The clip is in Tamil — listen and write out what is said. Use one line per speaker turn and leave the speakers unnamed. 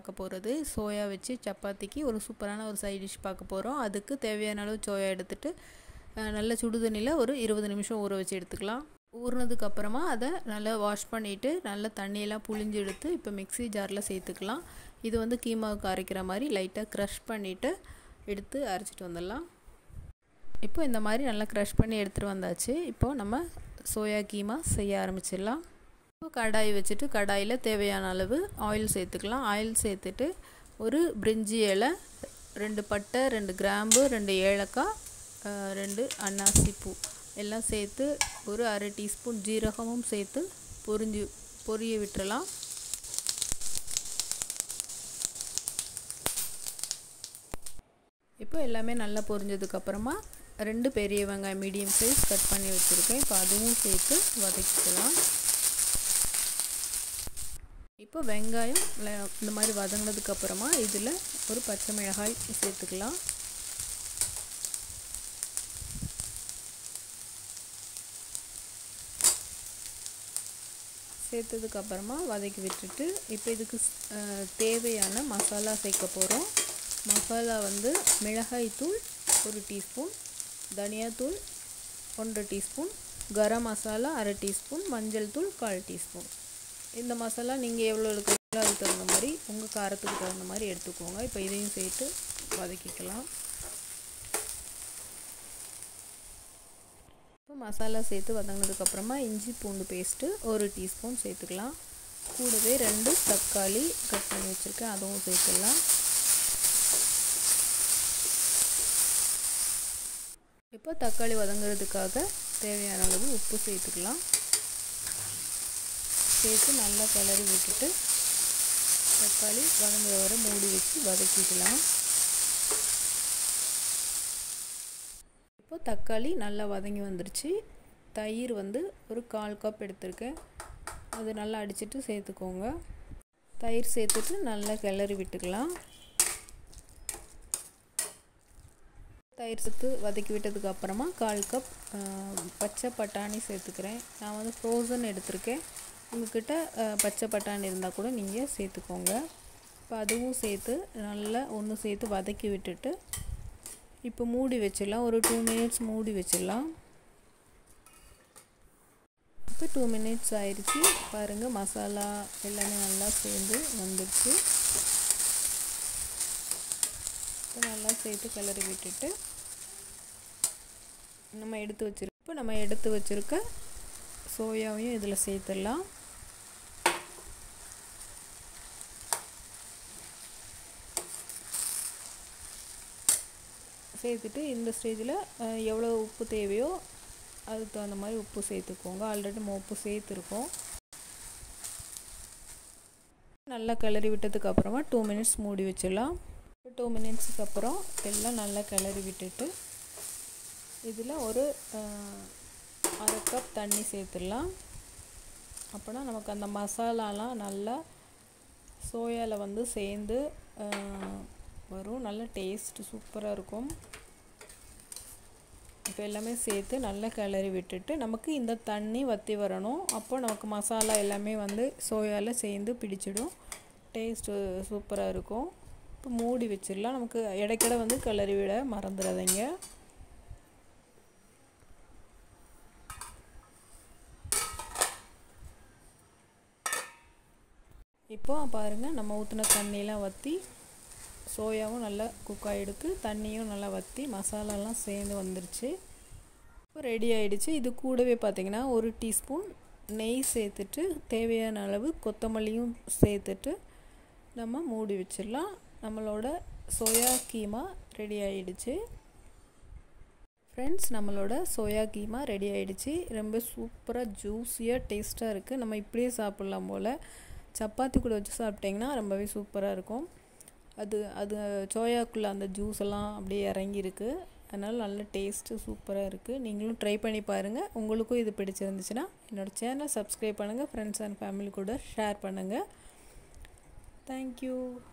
பார்க்க போகிறது சோயா வச்சு சப்பாத்திக்கு ஒரு சூப்பரான ஒரு சைட் டிஷ் பார்க்க போகிறோம் அதுக்கு தேவையான அளவு சோயா எடுத்துட்டு நல்ல சுடுதண்ணியில் ஒரு இருபது நிமிஷம் ஊற வச்சு எடுத்துக்கலாம் ஊறினதுக்கு அப்புறமா அதை நல்லா வாஷ் பண்ணிவிட்டு நல்லா தண்ணியெல்லாம் புழிஞ்சு எடுத்து இப்போ மிக்ஸி ஜாரில் சேர்த்துக்கலாம் இது வந்து கீமாவுக்கு அரைக்கிற மாதிரி லைட்டாக க்ரஷ் பண்ணிவிட்டு எடுத்து அரைச்சிட்டு வந்துடலாம் இப்போ இந்த மாதிரி நல்லா க்ரஷ் பண்ணி எடுத்துகிட்டு வந்தாச்சு இப்போது நம்ம சோயா கீமா செய்ய ஆரம்பிச்சிடலாம் இப்போ கடாய் வச்சுட்டு கடாயில் தேவையான அளவு ஆயில் சேர்த்துக்கலாம் ஆயில் சேர்த்துட்டு ஒரு பிரிஞ்சி இலை ரெண்டு பட்டை ரெண்டு கிராம்பு ரெண்டு ஏலக்காய் ரெண்டு அன்னாசி பூ எல்லாம் சேர்த்து ஒரு அரை டீஸ்பூன் ஜீரகமும் சேர்த்து பொரிஞ்சு பொரிய விட்டுறலாம் இப்போ எல்லாமே நல்லா பொரிஞ்சதுக்கப்புறமா ரெண்டு பெரிய வெங்காயம் மீடியம் சைஸ் கட் பண்ணி வச்சுருக்கேன் இப்போ அதுவும் சேர்த்து வதக்கிக்கலாம் இப்போ வெங்காயம் இந்த மாதிரி வதங்கினதுக்கப்புறமா இதில் ஒரு பச்சை மிளகாய் சேர்த்துக்கலாம் சேர்த்ததுக்கப்புறமா வதக்கி விட்டுட்டு இப்போ இதுக்கு தேவையான மசாலா சேர்க்க போகிறோம் மசாலா வந்து மிளகாய் தூள் ஒரு டீஸ்பூன் தனியாத்தூள் ஒன்றரை டீஸ்பூன் கரம் மசாலா அரை டீஸ்பூன் மஞ்சள் தூள் கால் டீஸ்பூன் இந்த மசாலா நீங்கள் எவ்வளோ எடுக்கிறீங்களோ அதுக்கு தகுந்த மாதிரி உங்கள் காரத்துக்கு தகுந்த மாதிரி எடுத்துக்கோங்க இப்போ இதையும் சேர்த்து வதக்கிக்கலாம் இப்போ மசாலா சேர்த்து வதங்கினதுக்கப்புறமா இஞ்சி பூண்டு பேஸ்ட்டு ஒரு டீஸ்பூன் சேர்த்துக்கலாம் கூடவே ரெண்டு தக்காளி கட் பண்ணி வச்சுருக்கேன் அதுவும் சேர்த்துடலாம் இப்போ தக்காளி வதங்குறதுக்காக தேவையான அளவு உப்பு சேர்த்துக்கலாம் சேர்த்து நல்லா கிளறி விட்டுட்டு தக்காளி வதங்குற வரை மூடி வச்சு வதக்கிக்கலாம் இப்போ தக்காளி நல்லா வதங்கி வந்துருச்சு தயிர் வந்து ஒரு கால் கப் எடுத்திருக்கேன் அது நல்லா அடிச்சுட்டு சேர்த்துக்கோங்க தயிர் சேர்த்துட்டு நல்லா கிளறி விட்டுக்கலாம் தயிர் சேர்த்து வதக்கி விட்டதுக்கு அப்புறமா கால் கப் பச்சை பட்டாணி சேர்த்துக்கிறேன் நான் வந்து ஃப்ரோசன் எடுத்திருக்கேன் உங்கள்கிட்ட பச்சை பட்டாணி இருந்தால் கூட நீங்கள் சேர்த்துக்கோங்க இப்போ அதுவும் சேர்த்து நல்லா ஒன்று சேர்த்து வதக்கி விட்டுட்டு இப்போ மூடி வச்சிடலாம் ஒரு டூ மினிட்ஸ் மூடி வச்சிடலாம் இப்போ டூ மினிட்ஸ் ஆயிடுச்சு பாருங்கள் மசாலா எல்லாமே நல்லா சேர்ந்து வந்துடுச்சு இப்போ நல்லா சேர்த்து கிளறி விட்டுட்டு நம்ம எடுத்து வச்சுருக்க இப்போ நம்ம எடுத்து வச்சுருக்க சோயாவையும் இதில் சேர்த்துடலாம் சேர்த்துட்டு இந்த ஸ்டேஜில் எவ்வளோ உப்பு தேவையோ அதுக்கு தகுந்த மாதிரி உப்பு சேர்த்துக்கோங்க ஆல்ரெடி நம்ம உப்பு சேர்த்துருக்கோம் நல்லா கிளறி விட்டதுக்கு அப்புறமா டூ மினிட்ஸ் மூடி வச்சிடலாம் டூ மினிட்ஸுக்கு அப்புறம் எல்லாம் நல்லா கிளறி விட்டுட்டு இதில் ஒரு அரை கப் தண்ணி சேர்த்துடலாம் அப்போனா நமக்கு அந்த மசாலாலாம் நல்லா சோயாவில் வந்து சேர்ந்து வரும் நல்ல டேஸ்ட்டு சூப்பராக இருக்கும் இப்போ எல்லாமே சேர்த்து நல்லா கிளறி விட்டுட்டு நமக்கு இந்த தண்ணி வற்றி வரணும் அப்போ நமக்கு மசாலா எல்லாமே வந்து சோயாவில் சேர்ந்து பிடிச்சிடும் டேஸ்ட்டு சூப்பராக இருக்கும் இப்போ மூடி வச்சிடலாம் நமக்கு இடைக்கிட வந்து கிளறி விட மறந்துடாதீங்க இப்போ பாருங்கள் நம்ம ஊற்றின தண்ணியெலாம் வற்றி சோயாவும் நல்லா குக் ஆகிடுக்கு தண்ணியும் நல்லா வற்றி மசாலாலாம் சேர்ந்து வந்துருச்சு இப்போ ரெடி ஆகிடுச்சு இது கூடவே பார்த்திங்கன்னா ஒரு டீஸ்பூன் நெய் சேர்த்துட்டு தேவையான அளவு கொத்தமல்லியும் சேர்த்துட்டு நம்ம மூடி வச்சிடலாம் நம்மளோட சோயா கீமா ரெடி ஆகிடுச்சு ஃப்ரெண்ட்ஸ் நம்மளோட சோயா கீமா ரெடி ஆகிடுச்சு ரொம்ப சூப்பராக ஜூஸியாக டேஸ்ட்டாக இருக்குது நம்ம இப்படியே சாப்பிட்லாம் போல் சப்பாத்தி கூட வச்சு சாப்பிட்டிங்கன்னா ரொம்பவே சூப்பராக இருக்கும் அது அது சோயாக்குள்ளே அந்த ஜூஸ் எல்லாம் அப்படியே இறங்கியிருக்கு அதனால் நல்ல டேஸ்ட்டு சூப்பராக இருக்குது நீங்களும் ட்ரை பண்ணி பாருங்கள் உங்களுக்கும் இது பிடிச்சிருந்துச்சுன்னா என்னோடய சேனலை சப்ஸ்கிரைப் பண்ணுங்கள் ஃப்ரெண்ட்ஸ் அண்ட் ஃபேமிலி கூட ஷேர் பண்ணுங்கள் தேங்க்யூ